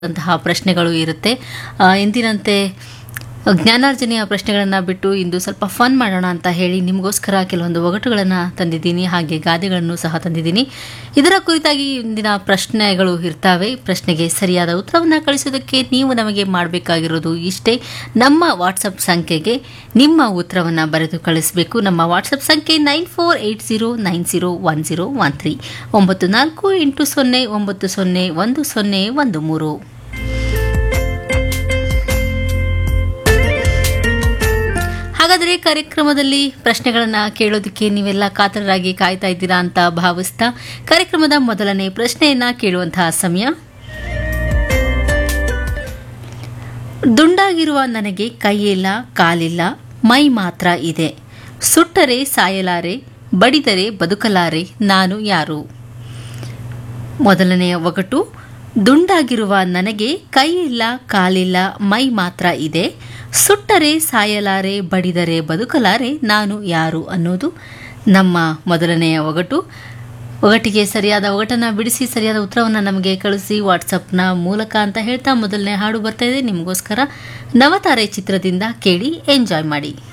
ಅಂತಹ ಪ್ರಶ್ನೆಗಳು ಇರುತ್ತೆ ಆ, ಎಂದಿನಂತೆ ಜ್ಞಾನಾರ್ಜನೆಯ ಪ್ರಶ್ನೆಗಳನ್ನು ಬಿಟ್ಟು ಇಂದು ಸ್ವಲ್ಪ ಫನ್ ಮಾಡೋಣ ಅಂತ ಹೇಳಿ ನಿಮಗೋಸ್ಕರ ಕೆಲವೊಂದು ಒಗಟುಗಳನ್ನು ತಂದಿದ್ದೀನಿ ಹಾಗೆ ಗಾದೆಗಳನ್ನು ಸಹ ತಂದಿದ್ದೀನಿ ಇದರ ಕುರಿತಾಗಿ ಇಂದಿನ ಪ್ರಶ್ನೆಗಳು ಇರ್ತವೆ ಪ್ರಶ್ನೆಗೆ ಸರಿಯಾದ ಉತ್ತರವನ್ನು ಕಳಿಸೋದಕ್ಕೆ ನೀವು ನಮಗೆ ಮಾಡಬೇಕಾಗಿರೋದು ಇಷ್ಟೇ ನಮ್ಮ ವಾಟ್ಸಪ್ ಸಂಖ್ಯೆಗೆ ನಿಮ್ಮ ಉತ್ತರವನ್ನು ಬರೆದು ಕಳಿಸಬೇಕು ನಮ್ಮ ವಾಟ್ಸಪ್ ಸಂಖ್ಯೆ nine four eight zero nine zero one zero one three ಒಂಬತ್ತು ನಾಲ್ಕು ಎಂಟು ಸೊನ್ನೆ ಒಂಬತ್ತು ಸೊನ್ನೆ ಒಂದು ಸೊನ್ನೆ ಒಂದು ಮೂರು ಹಾಗಾದರೆ ಕಾರ್ಯಕ್ರಮದಲ್ಲಿ ಪ್ರಶ್ನೆಗಳನ್ನು ಕೇಳೋದಕ್ಕೆ ನೀವೆಲ್ಲ ಕಾತರರಾಗಿ ಕಾಯ್ತಾ ಇದ್ದೀರಾ ಅಂತ ಭಾವಿಸ್ತಾ ಕಾರ್ಯಕ್ರಮದ ಮೊದಲನೇ ಪ್ರಶ್ನೆಯನ್ನ ಕೇಳುವಂತಹ ಸಮಯ ದುಂಡಾಗಿರುವ ನನಗೆ ಕೈಯಿಲ್ಲ ಕಾಲಿಲ್ಲ ಮೈ ಮಾತ್ರ ಇದೆ ಸುಟ್ಟರೆ ಸಾಯಲಾರೆ ಬಡಿದರೆ ಬದುಕಲಾರೆ ನಾನು ಯಾರು ಮೊದಲನೆಯ ಒಗಟು ದುಂಡಾಗಿರುವ ನನಗೆ ಕೈ ಇಲ್ಲ ಕಾಲಿಲ್ಲ ಮೈ ಮಾತ್ರ ಇದೆ ಸುಟ್ಟರೆ ಸಾಯಲಾರೆ ಬಡಿದರೆ ಬದುಕಲಾರೆ ನಾನು ಯಾರು ಅನ್ನೋದು ನಮ್ಮ ಮೊದಲನೆಯ ಒಗಟು ಒಗಟಿಗೆ ಸರಿಯಾದ ಒಗಟನ್ನು ಬಿಡಿಸಿ ಸರಿಯಾದ ಉತ್ತರವನ್ನು ನಮಗೆ ಕಳಿಸಿ ವಾಟ್ಸಪ್ನ ಮೂಲಕ ಅಂತ ಹೇಳ್ತಾ ಮೊದಲನೇ ಹಾಡು ಬರ್ತಾ ಇದೆ ನಿಮಗೋಸ್ಕರ ನವತಾರೆ ಚಿತ್ರದಿಂದ ಕೇಳಿ ಎಂಜಾಯ್ ಮಾಡಿ